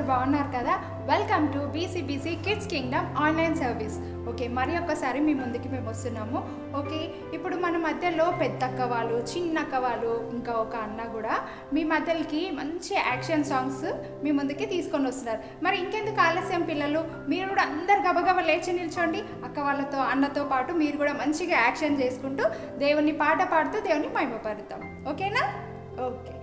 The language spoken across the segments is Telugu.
అందరు బాగున్నారు కదా welcome to BCBC kids kingdom online service okay మరి ఒక్కసారి మీ ముందుకి మేము వస్తున్నాము ఓకే ఇప్పుడు మన మధ్యలో పెద్దక్క వాళ్ళు చిన్నక్క వాళ్ళు ఇంకా ఒక అన్న కూడా మీ మధ్యలోకి మంచి యాక్షన్ సాంగ్స్ మీ ముందుకి తీసుకొని వస్తున్నారు మరి ఇంకెందుకు ఆలస్యం పిల్లలు మీరు కూడా అందరు గబగబా లేచి నిల్చోండి అక్క వాళ్ళతో అన్నతో పాటు మీరు కూడా మంచిగా యాక్షన్ చేసుకుంటూ దేవుని పాట పాడుతూ దేవుని మహిమపరుతాం ఓకేనా ఓకే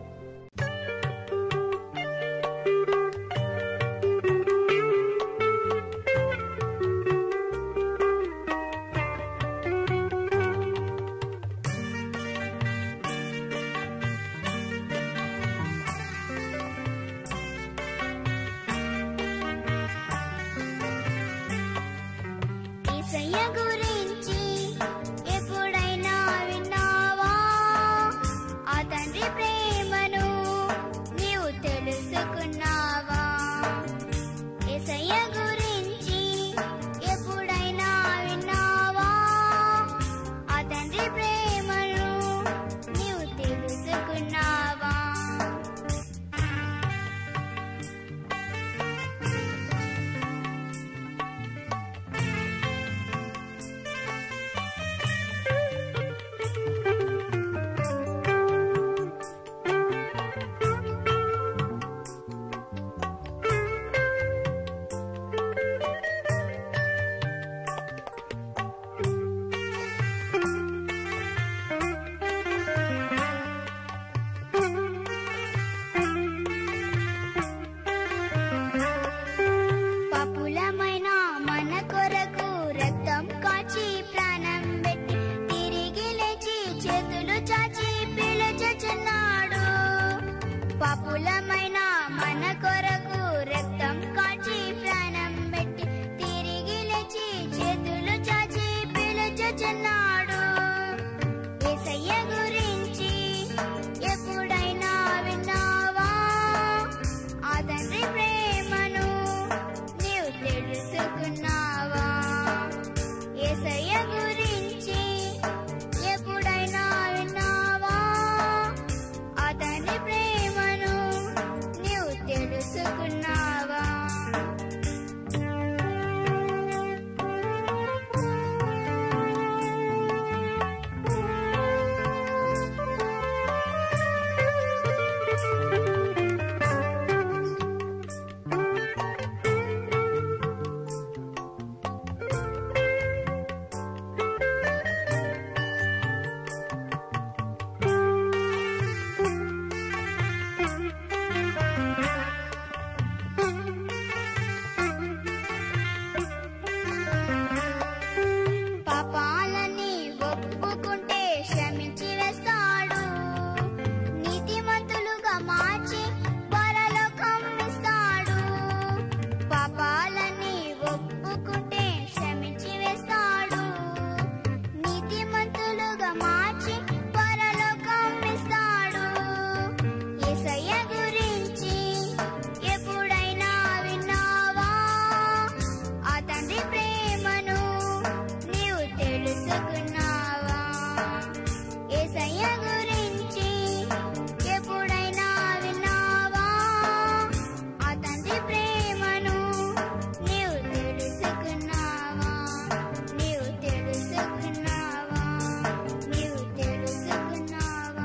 యేసయ్య గురించి ఎప్పుడైనా విన్నావా ఆ తండ్రి ప్రేమను నీవు తెలుసుకున్నావా యేసయ్య గురించి ఎప్పుడైనా విన్నావా ఆ తండ్రి ప్రేమను నీవు తెలుసుకున్నావా పాపులమైన మన కొరకు రక్తం కాచి ప్రాణం పెట్టి తిరిగి లేచి చేతులు చాచి పిలుచుచున్నాడు పాపులమైన మన కొరకు రక్తం కాచి ప్రాణం పెట్టి తిరిగి లేచి చేతులు చాచి పిలుచుచున్నాడు యేసయ్య గురించి ఎప్పుడైనా విన్నావా ఆ తండ్రి ప్రేమను నీవు తెలుసుకున్నావా యేసయ్య గురించి ఎప్పుడైనా విన్నావా ఆ తండ్రి ప్రేమను నీవు తెలుసుకున్నావా పాపాలని ఒప్పుకుంటే క్షమించి వేస్తాడు నీతిమంతులుగా మార్చి పరలోకం ఇస్తాడు పాపాలని ఒప్పుకుంటే క్షమించి వేస్తాడు నీతిమంతులుగా మార్చి పరలోకం ఇస్తాడు యేసయ్య గురించి ఎప్పుడైనా విన్నావా ఆ తండ్రి ప్రేమను నీవు తెలుసుకున్నావా యేసయ్య గురించి ఎప్పుడైనా విన్నావా ఆ తండ్రి ప్రేమను నీవు తెలుసుకున్నావా నీవు తెలుసుకున్నావా నీవు తెలుసుకున్నావా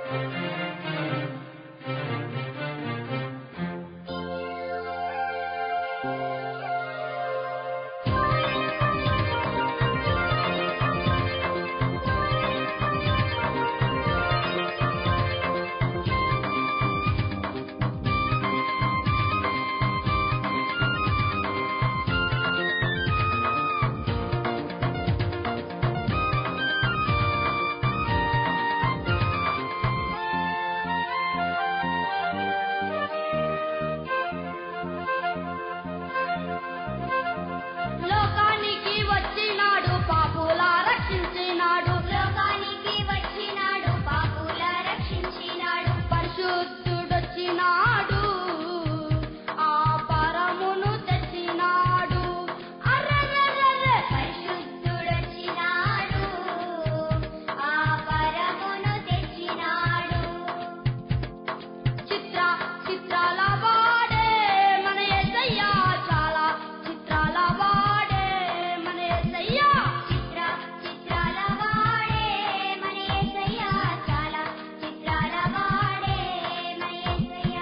లోకానికి వచ్చినాడు పాపుల రక్షించినాడు లోకానికి వచ్చినాడు పాపుల రక్షించినాడు పరిశుద్ధుడొచ్చినాడు ఆ పరమును తెచ్చినాడు అర్రర్రర్రర్ర. పరిశుద్ధుడొచ్చినాడు ఆ పరమును తెచ్చినాడు చిత్ర చిత్రాల వాడే మన యేసయ్యా చాలా చిత్రాల వాడే మన యేసయ్యా చిత్ర చిత్రాల వాడే మన యేసయ్య చాలా చిత్రాల వాడే మన యేసయ్య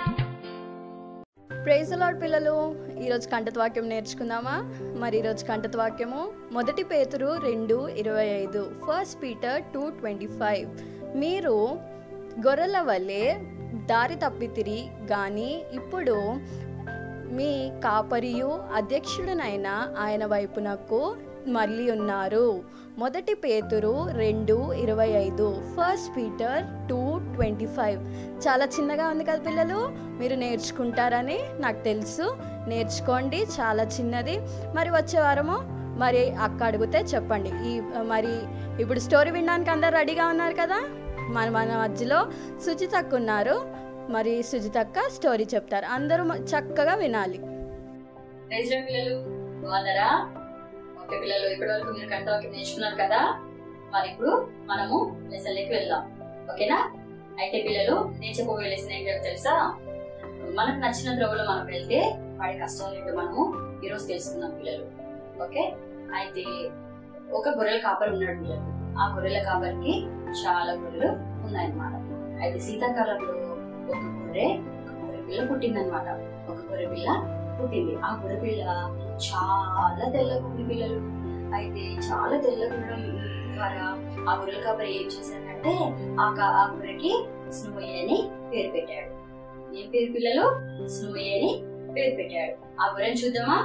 ప్రైజ్ లాడ్ పిల్లలు ఈరోజు కంటత వాక్యం నేర్చుకుందామా మరి ఈరోజు కంటత వాక్యము మొదటి పేతురు రెండు ఇరవై ఐదు first Peter two twenty five మీరు గొర్రెల వల్లే దారి తప్పితిరి కానీ ఇప్పుడు మీ కాపరియు అధ్యక్షుడనైన ఆయన వైపునకు మళ్ళీ ఉన్నారు మొదటి పేతురు రెండు ఇరవై ఐదు first Peter two twenty five చాలా చిన్నగా ఉంది కదా పిల్లలు మీరు నేర్చుకుంటారని నాకు తెలుసు నేర్చుకోండి చాలా చిన్నది మరి వచ్చే వారము మరి అక్క అడిగితే చెప్పండి ఈ మరి ఇప్పుడు స్టోరీ వినడానికి అందరు రెడీగా ఉన్నారు కదా మన మన మధ్యలో సుజితక్క ఉన్నారు మరి సుజితక్క స్టోరీ చెప్తారు అందరూ మ- చక్కగా వినాలి ప్రైజ్ లార్డ్ పిల్లలు బాగున్నారా ఓకే పిల్లలు ఇప్పటి వరకు మీరు కంటవాక్యం నేర్చుకున్నారు కదా మరి ఇప్పుడు మనము లెసన్లోకి వెళ్దాం ఓకేనా అయితే పిల్లలు నేను చెప్పబోయే లెసన్ ఏంటో తెలుసా మనకు నచ్చిన ద్రవ్యలో మనం వెళ్తే వాడి కష్టాలు ఏంటో మనము ఈరోజు తెలుసుకుందాం పిల్లలు ఓకే అయితే ఒక గొర్రెల కాపరి ఉన్నాడు పిల్లలు ఆ గొర్రెల కాపరికి చాలా గొర్రెలు ఉన్నాయన్నమాట అయితే శీతాకాలంలో ఒక గొర్రె ఒక గొర్రె పిల్ల పుట్టిందనమాట ఒక గొర్రె పిల్ల పుట్టింది ఆ గొర్రె పిల్ల చాలా తెల్లగా ఉంది పిల్లలు అయితే చాలా తెల్లగా ఉండడం ద్వారా ఆ గొర్రెల కాపరి ఏం చేశాడంటే ఆ కా- ఆ గొర్రెకి స్నోయి అని పేరు పెట్టాడు ఏం పేరు పిల్లలు స్నోయి అని పేరు పెట్టాడు ఆ గొర్రెని చూద్దామా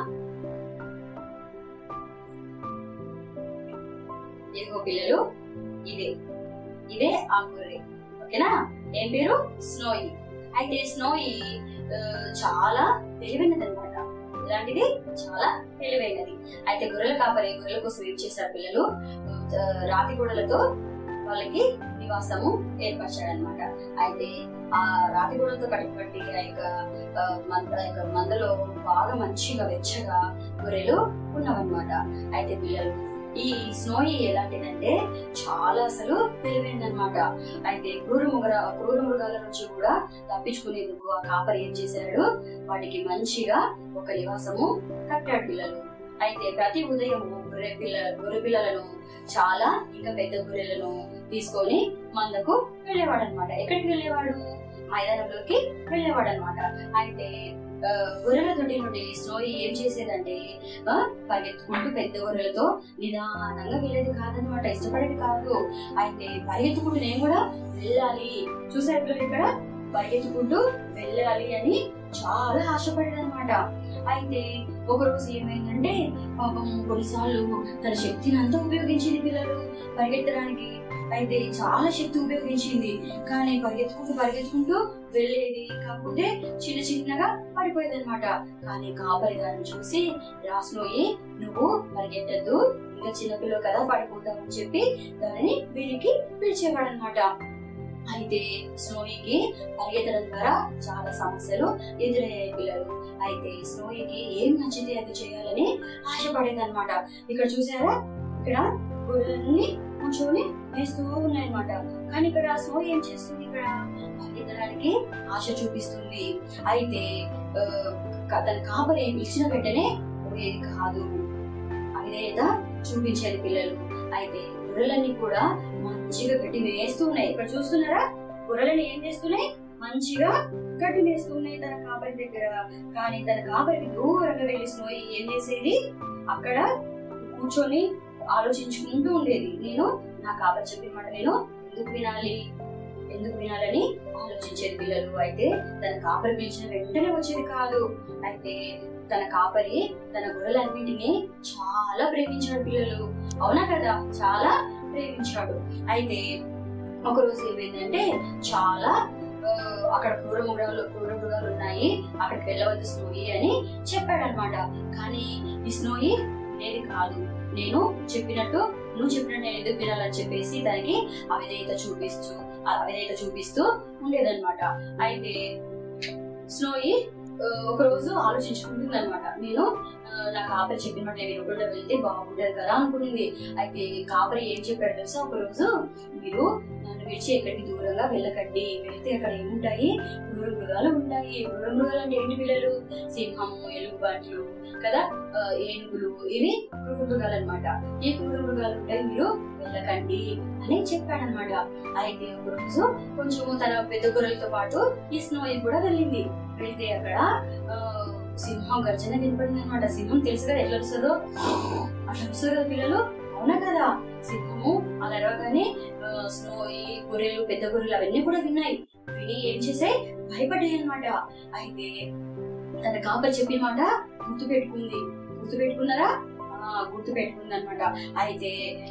ఇదిగో పిల్లలు ఇదే ఇదే ఆ గొర్రె ఓకేనా ఏం పేరు స్నోయి అయితే స్నోయి ఆ, చాలా తెలివైనది అనమాట ఇలాంటిది చాలా తెలివైనది అయితే గొర్రెల కాపరి గొర్రెల కోసం ఏం చేశారు పిల్లలు ఆ, రాతి గోడలతో వాళ్ళకి నివాసము ఏర్పరిచాడనమాట అయితే ఆ రాతి గోడలతో కట్టుబట్టి ఆ యొక్క ఆ, మంద ఆ యొక్క మందలో బాగా మంచిగా వెచ్చగా గొర్రెలు ఉన్నవన్నమాట అయితే పిల్లలు ఈ స్నోయి ఎలాంటిదంటే చాలా అసలు తెలివైందనమాట అయితే క్రూర మృగ క్రూర మృగాల నుంచి కూడా తప్పించుకునేందుకు ఆ కాపరి ఏం చేశాడు వాటికి మంచిగా ఒక నివాసము కట్టాడు పిల్లలు అయితే ప్రతి ఉదయం గొర్రె పిల్ల గొర్రె పిల్లలను చాలా ఇంకా పెద్ద గొర్రెలను తీసుకొని మందకు వెళ్ళేవాడు అనమాట ఎక్కడికి వెళ్ళేవాడు మైదానంలోకి వెళ్ళేవాడు అనమాట అయితే ఆ, గొర్రెల తొట్టి నుండి స్నోయి ఏం చేసేదంటే ఆ, పరిగెత్తుకుంటూ పెద్ద గొర్రెలతో నిదానంగా వెళ్ళేది కాదనమాట ఇష్టపడేది కాదు అయితే పరిగెత్తుకుంటూ నేను కూడా వెళ్ళాలి చూసారు పిల్లలు ఇక్కడ పరిగెత్తుకుంటూ వెళ్ళాలి అని చాలా ఆశపడేది అనమాట అయితే ఒక రోజు ఏమైందంటే పాపం కొన్నిసార్లు తన శక్తిని అంతా ఉపయోగించింది పిల్లలు పరిగెత్తడానికి అయితే చాలా శక్తి ఉపయోగించింది కానీ పరిగెత్తుకుంటూ పరిగెత్తుకుంటూ వెళ్ళేది కాకపోతే చిన్న చిన్నగా పడిపోయేది అనమాట కానీ కాపరి దాన్ని చూసి రాసులోయి నువ్వు పరిగెత్తద్దు ఇంకా చిన్నపిల్లలు కదా పడిపోతామని చెప్పి దానిని వీరికి పిలిచేవాడు అనమాట అయితే స్నోయికి పరిగెత్తడం ద్వారా చాలా సమస్యలు ఎదురయ్యాయి పిల్లలు అయితే స్నోయికి ఏం నచ్చితే అది చేయాలని ఆశపడేది అనమాట ఇక్కడ చూసారా ఇక్కడ గొర్రెలన్నీ కూర్చొని వేస్తూ ఉన్నాయన్నమాట కానీ ఇక్కడ స్నోయి ఏం చేస్తుంది ఇక్కడ పరిగెత్తడానికి ఆశ చూపిస్తుంది అయితే ఆ, క- తన కాపరి పిలిచిన వెంటనే పోయేది కాదు అవిధేయత చూపించేది పిల్లలు అయితే గొర్రెలన్నీ కూడా మంచిగా పెట్టి వేస్తూ ఉన్నాయి ఇక్కడ చూస్తున్నారా గొర్రెలను ఏం చేస్తున్నాయి మంచిగా గడ్డి వేస్తున్నాయి తన కాపరి దగ్గర కానీ తన కాపరికి దూరంగా వెళ్ళి స్నోయి ఏం చేసేది అక్కడ కూర్చొని ఆలోచించుకుంటూ ఉండేది నేను నా కాపరి చెప్పిన మాట నేను ఎందుకు వినాలి ఎందుకు వినాలని ఆలోచించేది పిల్లలు అయితే తన కాపరి పిలిచిన వెంటనే వచ్చేది కాదు అయితే తన కాపరి తన గొర్రెలన్నింటినీ చాలా ప్రేమించాడు పిల్లలు అవునా కదా చాలా ప్రేమించాడు అయితే ఒక రోజు ఏమైందంటే చాలా ఆ, అక్కడ క్రూర మృగాలు క్రూర మృగాలు ఉన్నాయి అక్కడికి వెళ్ళవద్దు స్నోయి అని చెప్పాడు అనమాట కానీ ఈ స్నోయి వినేది కాదు నేను చెప్పినట్టు నువ్వు చెప్పినట్టు నేను ఎందుకు వినాలని చెప్పేసి దానికి అవిధేయత చూపిస్తూ ఆ అవిధేయత చూపిస్తూ ఉండేదన్నమాట అయితే స్నోయి ఆ, ఒక రోజు ఆలోచించుకుంటుంది అనమాట నేను ఆ, నా కాపరి చెప్పిన మాట నేను వినకుండా వెళ్తే బాగుండదు కదా అనుకునింది అయితే కాపరి ఏం చెప్పాడు తెలుసా ఒక రోజు మీరు నన్ను విడిచి ఎక్కడికి దూరంగా వెళ్ళకండి వెళ్తే అక్కడ ఏముంటాయి క్రూర మృగాలు ఉంటాయి క్రూర మృగాలు అంటే ఏంటి పిల్లలు సింహము ఎలుగుబాట్లు కదా ఆ, ఏనుగులు ఇవి క్రూర మృగాలు అనమాట ఈ క్రూర మృగాలు ఉంటాయి మీరు వెళ్ళకండి అని చెప్పాడనమాట అయితే ఒక రోజు కొంచెము తన పెద్ద గొర్రెలతో పాటు ఈ స్నోయి కూడా వెళ్ళింది వెళితే అక్కడ ఆ, సింహం గర్జన వినపడింది అనమాట సింహం తెలుసు కదా ఎట్లా వస్తుందో అట్లా వస్తుంది కదా పిల్లలు అవునా కదా సింహము అలా అరవగానే ఆ, స్నోయి గొర్రెలు పెద్ద గొర్రెలు అవన్నీ కూడా విన్నాయి విని ఏం చేసాయి భయపడ్డాయి అనమాట అయితే తన కాపరి చెప్పిన మాట గుర్తు పెట్టుకుంది గుర్తు పెట్టుకున్నారా ఆ, గుర్తు పెట్టుకుంది అనమాట అయితే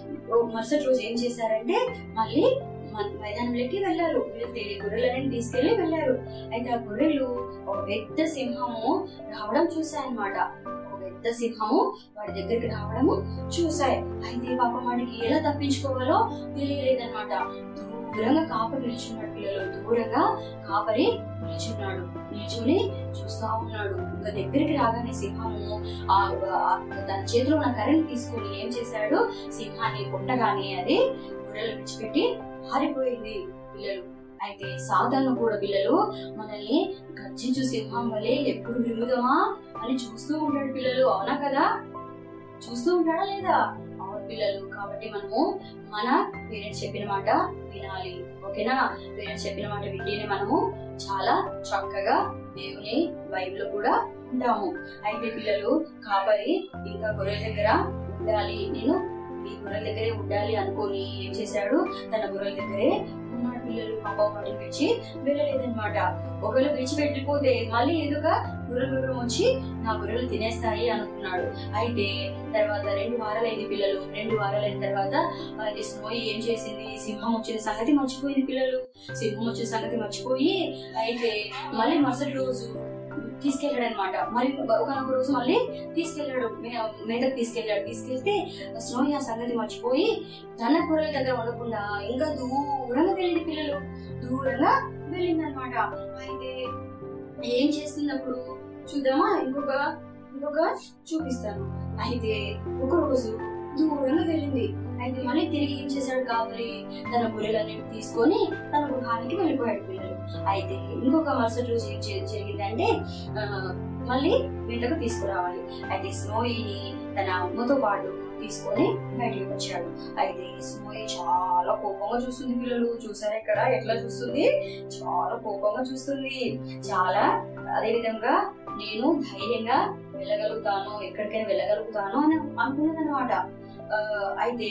ఓ మరుసటి రోజు ఏం చేశారంటే మళ్ళీ మ- మైదానంలోకి వెళ్ళారు వెళ్తే గొర్రెలని తీసుకెళ్లి వెళ్ళారు అయితే ఆ గొర్రెలు ఒక పెద్ద సింహము రావడం చూసాయన్నమాట ఒక పెద్ద సింహము వాడి దగ్గరికి రావడము చూసాయి అయితే పాపం వాడికి ఎలా తప్పించుకోవాలో తెలియలేదన్నమాట దూరంగా కాపరి నిల్చున్నాడు పిల్లలు దూరంగా కాపరి నిల్చున్నాడు నిల్చుని చూస్తా ఉన్నాడు ఇంకా దగ్గరికి రాగానే సింహము ఆ ఆ- తన చేతిలో ఉన్న కర్రని తీసుకొని ఏం చేశాడు సింహాన్ని కొట్టగానే అది గొర్రెలు విడిచిపెట్టి పారిపోయింది పిల్లలు అయితే సాధారణ కూడా పిల్లలు మనల్ని గర్జించు సింహం వలె ఎప్పుడు విరుగుదమా అని చూస్తూ ఉంటాడు పిల్లలు అవునా కదా చూస్తూ ఉంటాడా లేదా అవును పిల్లలు కాబట్టి మనము మన పేరెంట్స్ చెప్పిన మాట వినాలి ఓకేనా పేరెంట్స్ చెప్పిన మాట వింటేనే మనము చాలా చక్కగా దేవుని వైపులో కూడా ఉంటాము అయితే పిల్లలు కాపరి ఇంకా గొర్రెల దగ్గర ఉండాలి నేను ఈ గొర్రెల దగ్గరే ఉండాలి అనుకొని ఏం చేశాడు తన గొర్రెల దగ్గరే ఉన్నాడు పిల్లలు పాపం వాటిని విడిచి వెళ్ళలేదన్నమాట ఒకవేళ విడిచి వెళ్ళిపోతే మళ్ళీ ఎదుగా గుర్ర గుర్రం వచ్చి నా గొర్రెలు తినేస్తాయి అనుకున్నాడు అయితే తర్వాత రెండు వారాలైంది పిల్లలు రెండు వారాలైన తర్వాత అది స్నోయి ఏం చేసింది సింహం వచ్చిన సంగతి మర్చిపోయింది పిల్లలు సింహం వచ్చిన సంగతి మర్చిపోయి అయితే మళ్ళీ మరుసటి రోజు తీసుకెళ్ళాడు అనమాట మరి ఒకనొక రోజు మళ్ళీ తీసుకెళ్ళాడు మే- మేతకు తీసుకెళ్ళాడు తీసుకెళ్తే స్నోయి ఆ సంగతి మర్చిపోయి తన గొర్రెల దగ్గర ఉండకుండా ఇంకా దూరంగా వెళ్ళింది పిల్లలు దూరంగా వెళ్ళింది అనమాట అయితే ఏం చేస్తున్నప్పుడు చూద్దామా ఇంకొక ఇంకొక చూపిస్తాను అయితే ఒక రోజు దూరంగా వెళ్ళింది అయితే మళ్ళీ తిరిగి ఏం చేశాడు కావాలి తన గొర్రెలన్నిటి తీసుకొని తన గృహానికి వెళ్ళిపోయాడు పిల్లలు అయితే ఇంకొక మరుసటి రోజు ఏం చే- జరిగిందంటే ఆ, మళ్ళీ వీళ్ళకు తీసుకురావాలి అయితే స్నోయిని తన అమ్మతో పాటు తీసుకొని బయటికి వచ్చాడు అయితే స్నోయి చాలా కోపంగా చూస్తుంది పిల్లలు చూసారా ఇక్కడ ఎట్లా చూస్తుంది చాలా కోపంగా చూస్తుంది చాలా అదే విధంగా నేను ధైర్యంగా వెళ్ళగలుగుతాను ఎక్కడికైనా వెళ్ళగలుగుతాను అని అనుకున్నది అనమాట అయితే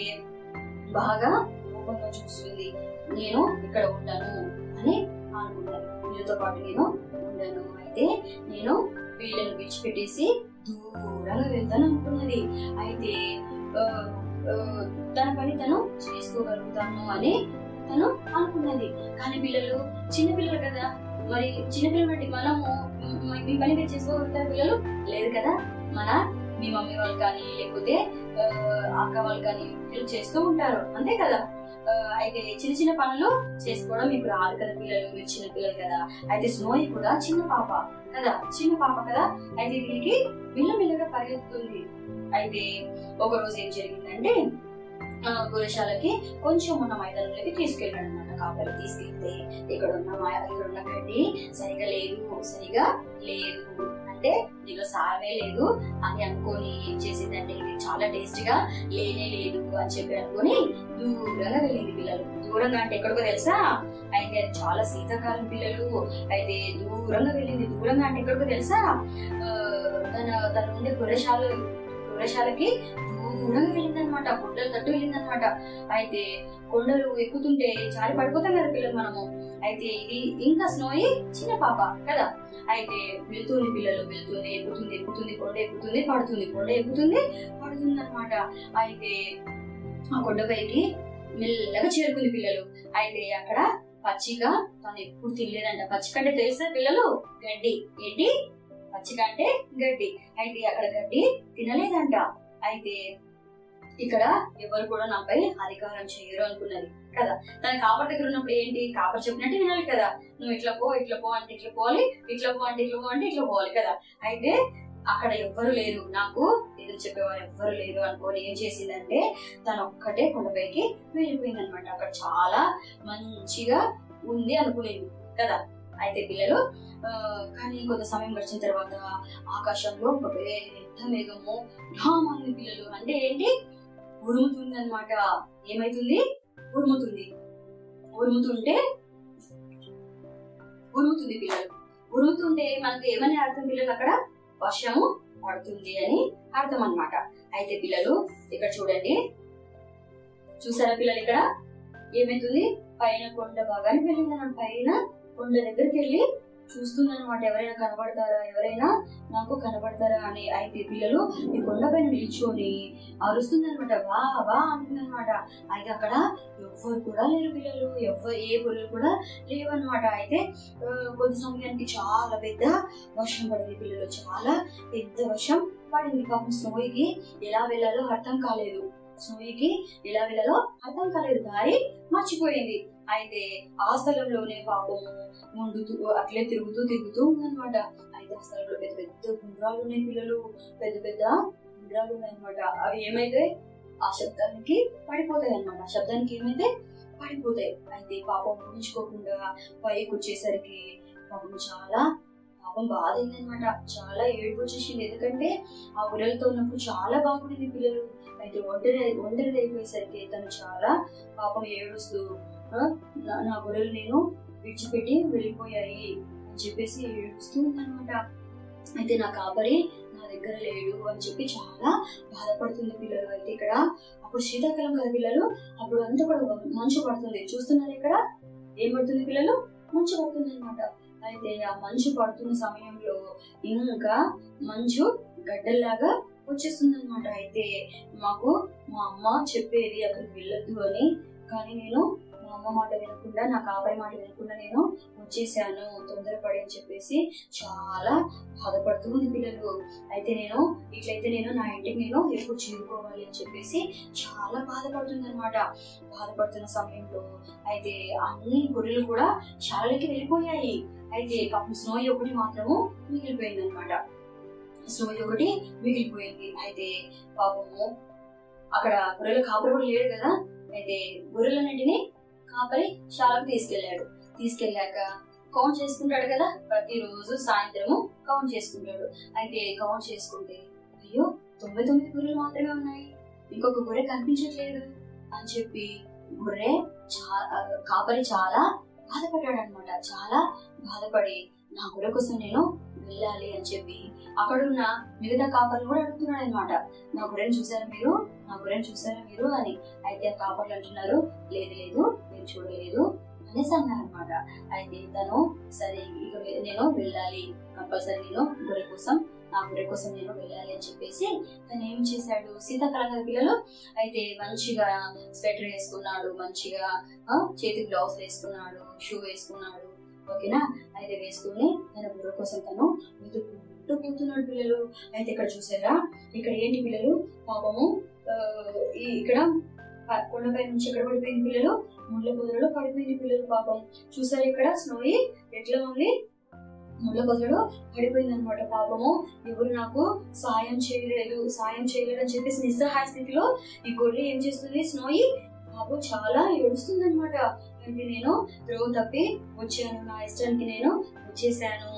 బాగా కోపంగా చూస్తుంది నేను ఇక్కడ ఉంటాను అని అనుకున్నాను వీళ్ళతో పాటు నేను ఉండను అయితే నేను వీళ్ళని విడిచిపెట్టేసి దూరంగా వెళ్తాను అనుకున్నది అయితే ఆ, ఆ, తన పని తను చేసుకోగలుగుతాను అని తను అనుకున్నది కానీ పిల్లలు చిన్న పిల్లలు కదా మరి చిన్నపిల్లలు బట్టి మనము మ- మీ పని మీరు చేసుకోగలుగుతారు పిల్లలు లేదు కదా మన మీ మమ్మీ వాళ్ళు కానీ లేకపోతే ఆ, అక్క వాళ్ళు కానీ హెల్ప్ చేస్తూ ఉంటారు అంతే కదా ఆ, అయితే చిన్న చిన్న పనులు చేసుకోవడం మీకు రాదు కదా పిల్లలు మీరు చిన్న పిల్లలు కదా అయితే స్నోయి కూడా చిన్న పాప కదా చిన్న పాప కదా అయితే దీనికి మెల్లమెల్లగా పరిగెత్తుతుంది అయితే ఒక రోజు ఏం జరిగిందంటే ఆ, గురశాలకి కొంచెం ఉన్న మైదానంలోకి తీసుకెళ్ళాడు అనమాట కాపరి తీసుకెళ్తే ఇక్కడ ఉన్న మా- ఇక్కడ ఉన్న గడ్డి సరిగా లేదు సరిగా లేదు అని అంటే దీనిలో సారమే లేదు అని అనుకొని ఏం చేసిందంటే ఇది చాలా టేస్ట్ గా లేనే లేదు అని చెప్పి అనుకొని దూరంగా వెళ్ళింది పిల్లలు దూరంగా అంటే ఎక్కడికో తెలుసా అయితే అది చాలా శీతాకాలం పిల్లలు అయితే దూరంగా వెళ్ళింది దూరంగా అంటే ఎక్కడికో తెలుసా ఆ, తన తన ఉండే గుర్రశాల గుర్రశాలకి దూరంగా వెళ్ళిందనమాట కొండలు తట్టు వెళ్ళిందనమాట అయితే కొండలు ఎక్కుతుంటే జారి పడిపోతాం కదా పిల్లలు మనము అయితే ఇది ఇంకా స్నోయి చిన్న పాప కదా అయితే వెళ్తుంది పిల్లలు వెళ్తుంది ఎక్కుతుంది ఎక్కుతుంది కొండ ఎక్కుతుంది పడుతుంది కొండ ఎక్కుతుంది పడుతుంది అనమాట అయితే ఆ కొండపైకి మెల్లగా చేరుకుంది పిల్లలు అయితే అక్కడ పచ్చిక తను ఎప్పుడు తినలేదంట పచ్చిక అంటే తెలుసా పిల్లలు గడ్డి ఏంటి పచ్చిక అంటే గడ్డి అయితే అక్కడ గడ్డి తినలేదంట అయితే ఇక్కడ ఎవరు కూడా నాపై అధికారం చేయరు అనుకున్నది కదా తన కాపర్ దగ్గర ఉన్నప్పుడు ఏంటి కాపర్ చెప్పినట్టు వినాలి కదా నువ్వు ఇట్లా పో ఇట్లా పో అంటే ఇట్లా పోవాలి ఇట్లా పో అంటే ఇట్లా పో అంటే ఇట్లా పోవాలి కదా అయితే అక్కడ ఎవ్వరు లేరు నాకు ఎదురు చెప్పేవారు ఎవ్వరు లేరు అనుకోని ఏం చేసిందంటే తను ఒక్కటే కొండపైకి వెళ్ళిపోయింది అనమాట అక్కడ చాలా మంచిగా ఉంది అనుకునేది కదా అయితే పిల్లలు ఆ, కానీ కొంత సమయం గడిచిన తర్వాత ఆకాశంలో ఒక పెద్ద మేఘము ఢామని పిల్లలు అంటే ఏంటి ఉరుముతుంది అనమాట ఏమైతుంది ఉరుముతుంది ఉరుముతుంటే ఉరుముతుంది పిల్లలు ఉరుముతుంటే మనకు ఏమని అర్థం పిల్లలు అక్కడ వర్షము పడుతుంది అని అర్థం అన్నమాట అయితే పిల్లలు ఇక్కడ చూడండి చూసారా పిల్లలు ఇక్కడ ఏమైతుంది పైన కొండ భాగానికి వెళ్ళింది అన్నమాట పైన కొండ దగ్గరికి వెళ్ళి చూస్తుందన్నమాట ఎవరైనా కనబడతారా ఎవరైనా నాకు కనబడతారా అని అయితే పిల్లలు ఈ కొండ పైన నిల్చొని అరుస్తుందన్నమాట వా వా అంటుందన్నమాట అయితే అక్కడ ఎవ్వరు కూడా లేరు పిల్లలు ఎవ్వరు ఏ గొర్రెలు కూడా లేవన్నమాట అయితే ఆ, కొద్ది సమయానికి చాలా పెద్ద వర్షం పడింది పిల్లలు చాలా పెద్ద వర్షం పడింది పాపం స్నోయికి ఎలా వెళ్ళాలో అర్థం కాలేదు స్నోయికి ఎలా వెళ్ళాలో అర్థం కాలేదు దారి మర్చిపోయింది అయితే ఆ స్థలంలోనే పాపము ముందుతూ అట్లే తిరుగుతూ తిరుగుతూ ఉందన్నమాట అయితే ఆ స్థలంలో పెద్ద పెద్ద గుండ్రాలు ఉన్నాయి పిల్లలు పెద్ద పెద్ద గుండ్రాలు ఉన్నాయి అనమాట అవి ఏమైతే ఆ శబ్దానికి పడిపోతాయి అన్నమాట ఆ శబ్దానికి ఏమైతే పడిపోతాయి అయితే పాపం ఊహించుకోకుండా పైకి వచ్చేసరికి పాపం చాలా పాపం బాధ అయిందనమాట చాలా ఏడుపు వచ్చేసింది ఎందుకంటే ఆ గుర్రెలతో ఉన్నప్పుడు చాలా బాగుండింది పిల్లలు అయితే ఒంటరి ఒంటరిది అయిపోయేసరికి తను చాలా పాపం ఏడుస్తూ "ఆ, నా- నా గొర్రెలు నేను విడిచిపెట్టి వెళ్ళిపోయాయి అని చెప్పేసి ఏడుస్తూ ఉందన్నమాట అయితే నా కాపరి నా దగ్గర లేడు అని చెప్పి చాలా బాధపడుతుంది పిల్లలు అయితే ఇక్కడ అప్పుడు శీతాకాలం కదా పిల్లలు అప్పుడు అంతా కూడా మంచు పడుతుంది చూస్తున్నారు ఇక్కడ ఏం పడుతుంది పిల్లలు మంచు పడుతుంది అనమాట అయితే ఆ మంచు పడుతున్న సమయంలో ఇంకా మంచు గడ్డల్లాగా వచ్చేస్తుంది అనమాట అయితే మాకు మా అమ్మ చెప్పేది అక్కడికి వెళ్ళొద్దు అని కానీ నేను మా అమ్మ మాట వినకుండా నా కాపరి మాట వినకుండా నేను వచ్చేసాను తొందరపడి అని చెప్పేసి చాలా బాధపడుతూ ఉంది పిల్లలు అయితే నేను ఇట్లయితే నేను నా ఇంటికి నేను ఎప్పుడు చేరుకోవాలి అని చెప్పేసి చాలా బాధపడుతుంది అనమాట బాధపడుతున్న సమయంలో అయితే అన్ని గొర్రెలు కూడా శాలకి వెళ్ళిపోయాయి అయితే పాపం స్నోయి ఒకటి మాత్రము మిగిలిపోయింది అనమాట స్నోయి ఒకటి మిగిలిపోయింది అయితే పాపము అక్కడ గొర్రెల కాపరి కూడా లేడు కదా అయితే గొర్రెలన్నింటినీ కాపరి శాలకు తీసుకెళ్లాడు తీసుకెళ్ళాక కౌంట్ చేసుకుంటాడు కదా ప్రతిరోజు సాయంత్రము కౌంట్ చేసుకుంటాడు అయితే కౌంట్ చేసుకుంటే అయ్యో తొంభై తొమ్మిది గొర్రెలు మాత్రమే ఉన్నాయి ఇంకొక గొర్రె కనిపించట్లేదు అని చెప్పి గొర్రె చా- ఆ, కాపరి చాలా బాధపడ్డాడు అనమాట చాలా బాధపడి నా గొర్రె కోసం నేను వెళ్ళాలి అని చెప్పి అక్కడున్న మిగతా కాపర్లు కూడా అడుగుతున్నాడు అనమాట నా గొర్రెని చూసారా మీరు నా గొర్రెని చూసారా మీరు అని అయితే ఆ కాపర్లు అంటున్నారు లేదు లేదు నేను చూడలేదు అనేసి అన్నారు అనమాట అయితే తను సరే ఇక మీ- నేను వెళ్ళాలి కంపల్సరీ నేను గొర్రె కోసం నా గొర్రె కోసం నేను వెళ్ళాలి అని చెప్పేసి తను ఏం చేశాడు శీతాకాలం కదా పిల్లలు అయితే మంచిగా స్వెటర్ వేసుకున్నాడు మంచిగా ఆ, చేతికి గ్లౌస్ వేసుకున్నాడు షూ వేసుకున్నాడు ఓకేనా అయితే వేసుకుని తన గొర్రె కోసం తను వెతుక్కుంటూ పోతున్నాడు పిల్లలు అయితే ఇక్కడ చూసారా ఇక్కడ ఏంటి పిల్లలు పాపము ఆ, ఈ ఇక్కడ ప- కొండపై నుంచి ఎక్కడ పడిపోయింది పిల్లలు ముళ్ళ పొదలలో పడిపోయింది పిల్లలు పాపం చూసారా ఇక్కడ స్నోయి ఎట్లా ఉంది ముళ్ళ పొదలో పడిపోయింది అనమాట పాపము ఎవరు నాకు సాయం చేయలేదు సాయం చేయలేదు అని చెప్పేసి నిస్సహాయ స్థితిలో ఈ గొర్రె ఏం చేస్తుంది స్నోయి పాపం చాలా ఏడుస్తుంది అనమాట అయితే నేను ద్రోవ తప్పి వచ్చాను నా ఇష్టానికి నేను వచ్చేసాను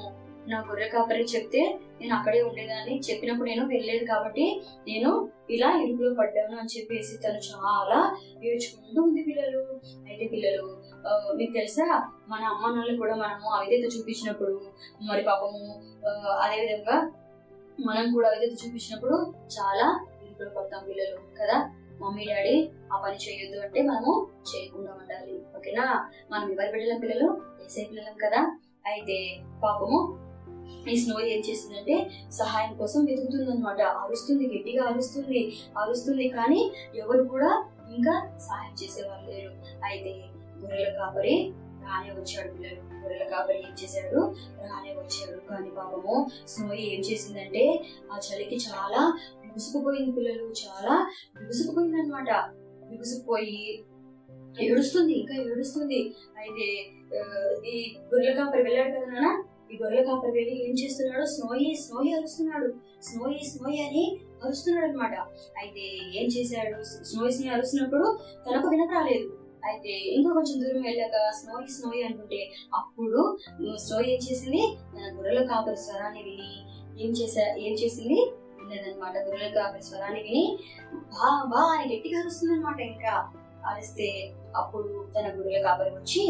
నా గొర్రె కాపరి చెప్తే నేను అక్కడే ఉండేదాన్ని చెప్పినప్పుడు నేను వెళ్ళలేదు కాబట్టి నేను ఇలా ఇరుకులో పడ్డాను అని చెప్పేసి తను చాలా ఏడ్చుకుంటూ ఉంది పిల్లలు అయితే పిల్లలు ఆ, మీకు తెలుసా మన అమ్మ నాన్నలు కూడా మనము అవిధేత చూపించినప్పుడు మరి పాపము ఆ, అదే విధంగా మనం కూడా అవిధేత చూపించినప్పుడు చాలా ఇరుకులో పడతాం పిల్లలు కదా మమ్మీ డాడీ ఆ పని చేయొద్దు అంటే మనము చేయకుండా ఉండాలి ఓకేనా మనం ఎవరి బిడ్డలం పిల్లలు ఏసై పిల్లలం కదా అయితే పాపము ఈ స్నో ఏం చేసిందంటే సహాయం కోసం వెతుకుతుంది అనమాట అరుస్తుంది గట్టిగా అరుస్తుంది అరుస్తుంది కానీ ఎవరు కూడా ఇంకా సహాయం చేసేవారు లేరు అయితే గొర్రెల కాపరి రానే వచ్చాడు పిల్లలు గొర్రెల కాపరి ఏం చేశాడు రానే వచ్చాడు కానీ పాపము స్నో ఏం చేసిందంటే ఆ చలికి చాలా బిగుసుకుపోయింది పిల్లలు చాలా బిగుసుకుపోయింది అనమాట బిగుసుకుపోయి ఏడుస్తుంది ఇంకా ఏడుస్తుంది అయితే ఆ, ఈ గొర్రెల కాపరి వెళ్ళాడు కదా నాన్న ఈ గొర్రెల కాపరి వెళ్ళి ఏం చేస్తున్నాడు స్నోయి స్నోయి అరుస్తున్నాడు స్నోయి స్నోయి అని అరుస్తున్నాడు అనమాట అయితే ఏం చేశాడు స్నోయి స్నోయి అరుస్తున్నప్పుడు తనకు వినపరాలేదు అయితే ఇంకా కొంచెం దూరం వెళ్ళాక స్నోయి స్నోయి అనుకుంటే అప్పుడు స్నోయి ఏం చేసింది తన గొర్రెల కాపరి స్వరాన్ని విని ఏం చేసా ఏం చేసింది విన్నదనమాట గొర్రెల కాపరి స్వరాన్ని విని బా బా అని గట్టిగా అరుస్తుంది అనమాట ఇంకా అరిస్తే అప్పుడు తన గొర్రెల కాపరి వచ్చి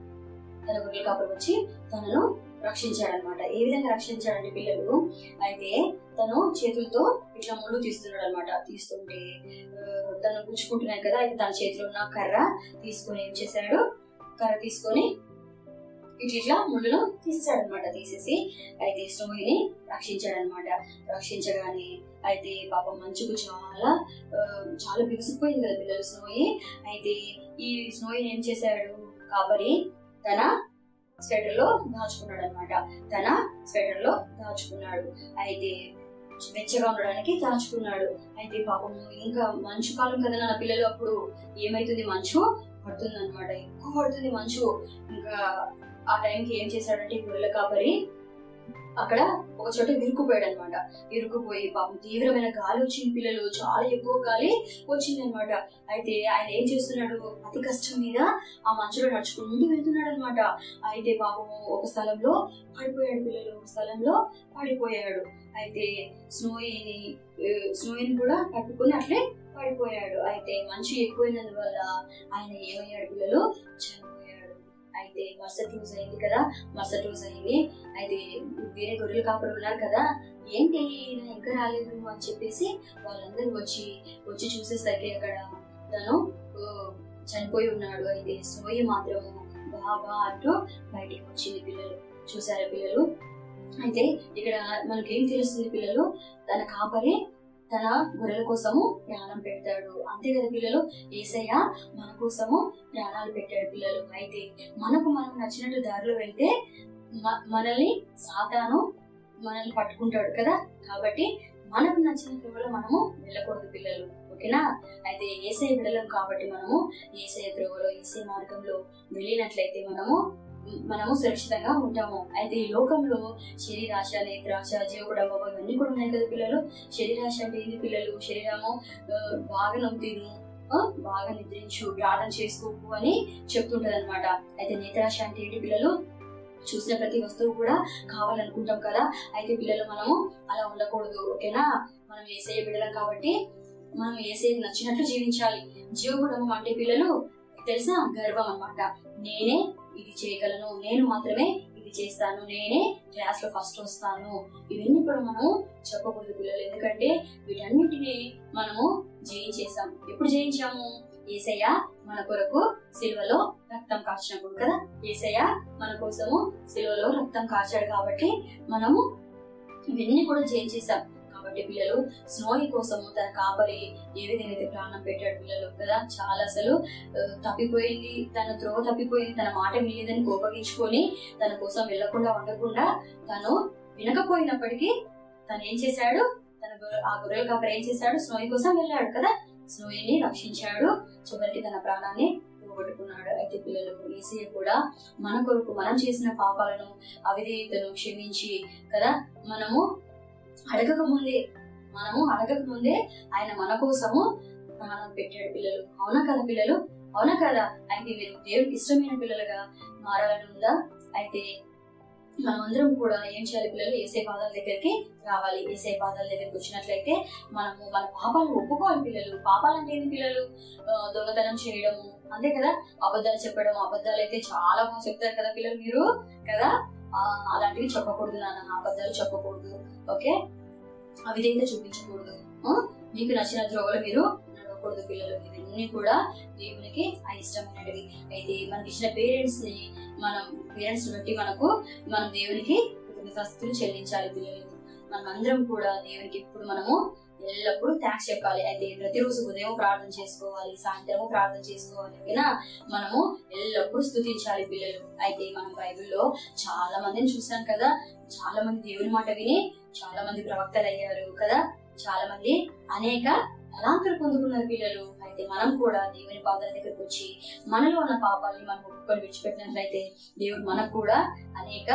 తన గొర్రెల కాపరి వచ్చి తనను రక్షించాడనమాట ఏ విధంగా రక్షించాడంటే పిల్లలు అయితే తను చేతులతో ఇట్లా ముళ్ళు తీస్తున్నాడు అనమాట తీస్తుంటే ఆ, తను గుచ్చుకుంటున్నాయి కదా అయితే తన చేతిలో ఉన్న కర్ర తీసుకొని ఏం చేశాడు కర్ర తీసుకొని ఇట్లా ఇట్లా ముళ్ళను తీసేశాడు అనమాట తీసేసి అయితే స్నోయిని రక్షించాడనమాట రక్షించగానే అయితే పాపం మంచుకు చాలా ఆ, చాలా బిగుసిపోయింది కదా పిల్లలు స్నోయి అయితే ఈ స్నోయిని ఏం చేశాడు కాబట్టి తన స్వెటర్ లో దాచుకున్నాడు అనమాట తన స్వెటర్ లో దాచుకున్నాడు అయితే వెచ్చగా ఉండడానికి దాచుకున్నాడు అయితే పాపం ఇంకా మంచు కాలం కదా నా పిల్లలు అప్పుడు ఏమైతుంది మంచు పడుతుంది అనమాట ఎక్కువ పడుతుంది మంచు ఇంకా ఆ టైంకి ఏం చేశాడంటే ఈ గొర్రెల కాపరి అక్కడ ఒక చోట ఇరుక్కుపోయాడు అనమాట ఇరుక్కుపోయి పాపం తీవ్రమైన గాలి వచ్చింది పిల్లలు చాలా ఎక్కువ గాలి వచ్చింది అనమాట అయితే ఆయన ఏం చేస్తున్నాడు అతి కష్టం మీద ఆ మంచులో నడుచుకుంటూ వెళ్తున్నాడు అనమాట అయితే పాపము ఒక స్థలంలో పడిపోయాడు పిల్లలు ఒక స్థలంలో పడిపోయాడు అయితే స్నోయిని ఆ, స్నోయిని కూడా పట్టుకొని అట్లే పడిపోయాడు అయితే మంచు ఎక్కువైనందువల్ల ఆయన ఏమయ్యాడు పిల్లలు చనిపోయాడు అయితే మరుసటి రోజు అయింది కదా మరుసటి రోజు అయింది అయితే వేరే గొర్రెల కాపులు ఉన్నారు కదా ఏంటి ఈయన ఇంకా రాలేదు అని చెప్పేసి వాళ్ళందరూ వచ్చి వచ్చి చూసేసరికి అక్కడ తను ఆ, చనిపోయి ఉన్నాడు అయితే సోయి మాత్రం బాబా అంటూ బయటికి వచ్చింది పిల్లలు చూసారా పిల్లలు అయితే ఇక్కడ మనకేం తెలుస్తుంది పిల్లలు తన కాపరి తన గొర్రెల కోసము ప్రాణం పెడతాడు అంతే కదా పిల్లలు ఏసయ్య మన కోసము ప్రాణాలు పెట్టాడు పిల్లలు అయితే మనకు మనం నచ్చినట్టు దారిలో వెళ్తే మ- మనల్ని సాతాను మనల్ని పట్టుకుంటాడు కదా కాబట్టి మనకు నచ్చిన త్రోవలో మనము వెళ్ళకూడదు పిల్లలు ఓకేనా అయితే ఏసఐ విడలం కాబట్టి మనము ఏసఐ త్రోవలో ఏసఐ మార్గంలో వెళ్ళినట్లయితే మనము మనము సురక్షితంగా ఉంటాము అయితే ఈ లోకంలో శరీరాశ నేత్రాశ జీవకుడమ్మ ఇవన్నీ కూడా ఉన్నాయి కదా పిల్లలు శరీరాశ అంటే ఏంది పిల్లలు శరీరము ఆ, బాగా నవ్వు తిను ఆ, బాగా నిద్రించు ప్రార్థన చేసుకోకు అని చెప్తుంటది అనమాట అయితే నేత్రాశ అంటే ఏంటి పిల్లలు చూసిన ప్రతి వస్తువు కూడా కావాలనుకుంటాం కదా అయితే పిల్లలు మనము అలా ఉండకూడదు ఓకేనా మనం ఏసయ్య బిడ్డలం కాబట్టి మనం ఏసయ్యకి నచ్చినట్లు జీవించాలి జీవకుడమ్మ అంటే పిల్లలు తెలుసా గర్వం అన్నమాట నేనే ఇది చేయగలను నేను మాత్రమే ఇది చేస్తాను నేనే క్లాస్ లో ఫస్ట్ వస్తాను ఇవన్నీ కూడా మనము చెప్పకూడదు పిల్లలు ఎందుకంటే వీటన్నిటిని మనము జయించేసాం ఎప్పుడు జయించాము ఏసయ్య మన కొరకు సిల్వలో రక్తం కార్చినప్పుడు కదా ఏసయ్య మన కోసము సిల్వలో రక్తం కార్చాడు కాబట్టి మనము ఇవన్నీ కూడా జయించేసాం కాబట్టి పిల్లలు స్నోయి కోసము తన కాపరి ఏ విధంగా అయితే ప్రాణం పెట్టాడు పిల్లలు కదా చాలా అసలు ఆ, తప్పిపోయింది తన త్రోవ తప్పిపోయింది తన మాట వినేదని కోపగించుకొని తన కోసం వెళ్లకుండా ఉండకుండా తను వినకపోయినప్పటికీ తను ఏం చేశాడు తన గొర్రె- ఆ గొర్రెల కాపరి ఏం చేశాడు స్నోయి కోసం వెళ్ళాడు కదా స్నోయిని రక్షించాడు చివరికి తన ప్రాణాన్ని పోగొట్టుకున్నాడు అయితే పిల్లలు ఏసయ్య కూడా మన కొరకు మనం చేసిన పాపాలను అవిధేయతను క్షమించి కదా మనము అడగక ముందే మనము అడగక ముందే ఆయన మన కోసము ప్రాణం పెట్టాడు పిల్లలు అవునా కదా పిల్లలు అవునా కదా అయితే మీరు దేవుడికి ఇష్టమైన పిల్లలుగా మారాలని ఉందా అయితే మనమందరం కూడా ఏం చేయాలి పిల్లలు ఏసే పాదాల దగ్గరికి రావాలి ఏసే పాదాల దగ్గరికి వచ్చినట్లయితే మనము మన పాపాలను ఒప్పుకోవాలి పిల్లలు పాపాలు అంటే ఏంటి పిల్లలు ఆ, దొంగతనం చేయడము అంతే కదా అబద్ధాలు చెప్పడం అబద్ధాలు అయితే చాలా బాగా చెప్తారు కదా పిల్లలు మీరు కదా ఆ, అలాంటివి చెప్పకూడదు నాన్న అబద్ధాలు చెప్పకూడదు ఓకే అవిధేయత చూపించకూడదు ఆ, మీకు నచ్చిన ద్రోవలు మీరు నడవకూడదు పిల్లలు ఇవన్నీ కూడా దేవునికి అయిష్టమైనవి అయితే మనకి ఇచ్చిన పేరెంట్స్ ని మనం పేరెంట్స్ బట్టి మనకు మనం దేవునికి కృతజ్ఞతాస్తులు చెల్లించాలి పిల్లలు మనం అందరం కూడా దేవునికి ఇప్పుడు మనము ఎల్లప్పుడూ థ్యాంక్స్ చెప్పాలి అయితే ప్రతిరోజు ఉదయం ప్రార్థన చేసుకోవాలి సాయంత్రము ప్రార్థన చేసుకోవాలి ఓకేనా మనము ఎల్లప్పుడూ స్తుతించాలి పిల్లలు అయితే మనం బైబిల్లో చాలా మందిని చూసాం కదా చాలా మంది దేవుని మాట విని చాలా మంది ప్రవక్తలు అయ్యారు కదా చాలా మంది అనేక తలాంతులు పొందుకున్నారు పిల్లలు అయితే మనం కూడా దేవుని పాదాల దగ్గరకు వచ్చి మనలో ఉన్న పాపాలని మనం ఒప్పుకొని విడిచిపెట్టినట్లయితే దేవుడు మనకు కూడా అనేక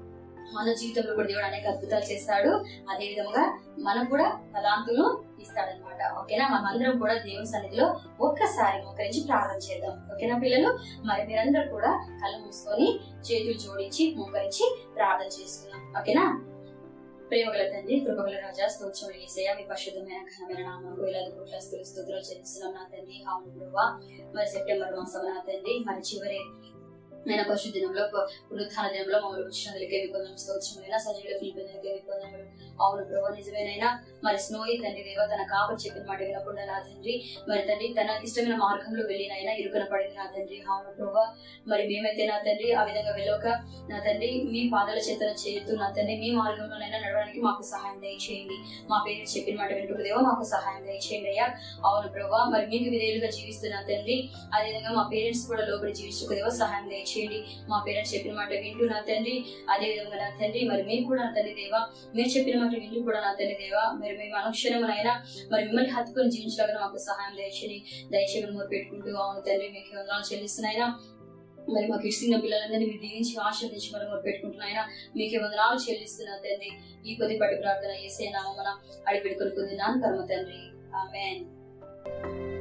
మన జీవితంలో కూడా దేవుడు అనేక అద్భుతాలు చేస్తాడు అదే విధంగా మనకు కూడా తలాంతులు ఇస్తాడనమాట ఓకేనా మనం అందరం కూడా దేవుని సన్నిధిలో ఒక్కసారి మోకరించి ప్రార్థన చేద్దాం ఓకేనా పిల్లలు మరి మీరందరూ కూడా కళ్ళు మూసుకొని చేతులు జోడించి మోకరించి ప్రార్థన చేసుకుందాం ఓకేనా ప్రేమగల తండ్రి కృపగల రాజా స్తోత్రం ఏసయ్య మీ పరిశుద్ధమైన ఘనమైన నామకు వేలాది కోట్ల స్తుతులు స్తోత్రాలు చెల్లిస్తున్నాం నా తండ్రి అవును ప్రభువా మరి సెప్టెంబర్ మాసం నా తండ్రి మరి చివరి నేను పరిశుద్ధ దినంలో ప- పునరుత్థాన దినంలో మమ్మల్ని వచ్చినందుకే విపదం స్తోత్రమైన సజీవుల పిలిపినందుకే విపదములు అవును ప్రభు నిజమేనైనా మరి స్నోయి తండ్రి దేవ తన కాబట్టి చెప్పిన మాట వినకుండా నా తండ్రి మరి తండ్రి తన ఇష్టమైన మార్గంలో వెళ్ళినైనా ఇరుకన పడింది నా తండ్రి అవును ప్రభు మరి మేమైతే నా తండ్రి ఆ విధంగా వెళ్ళక నా తండ్రి మీ పాదాల చేతన చేస్తూ నా తండ్రి మీ మార్గంలోనైనా నడవడానికి మాకు సహాయం దయచేయండి మా పేరు చెప్పిన మాట వింటూ దేవా మాకు సహాయం దయచేయండి అయ్యా అవును ప్రభా మరి మీకు విధేయులుగా జీవిస్తున్నా తండ్రి అదేవిధంగా మా పేరెంట్స్ కూడా లోపలి జీవించుకు దేవా సహాయం దయచేయండి మా పేరెంట్స్ చెప్పిన మాట వింటూ నా తండ్రి అదే విధంగా నా తండ్రి మరి మీరు కూడా నా తండ్రి దేవా మీరు చెప్పిన మాట వింటూ కూడా నా తండ్రి దేవా మరి మేము అనుక్షణమునైనా మరి మిమ్మల్ని హత్తుకొని జీవించలాగా మాకు సహాయం దయచేయండి దయచేయమని మొదలు పెట్టుకుంటూ అవును తండ్రి మీకు వందనాలు చెల్లిస్తున్నాయినా మరి మాకు ఇస్తున్న పిల్లలందరినీ మీరు దీవించి ఆశీర్వదించి మనం మొదలు పెట్టుకుంటున్నాయినా మీకే వందనాలు చెల్లిస్తున్నా తండ్రి ఈ కొద్దిపాటి ప్రార్థన ఏసే నామన అడిగి పెట్టుకొని పొందినాను పరమ తండ్రి ఆమెన్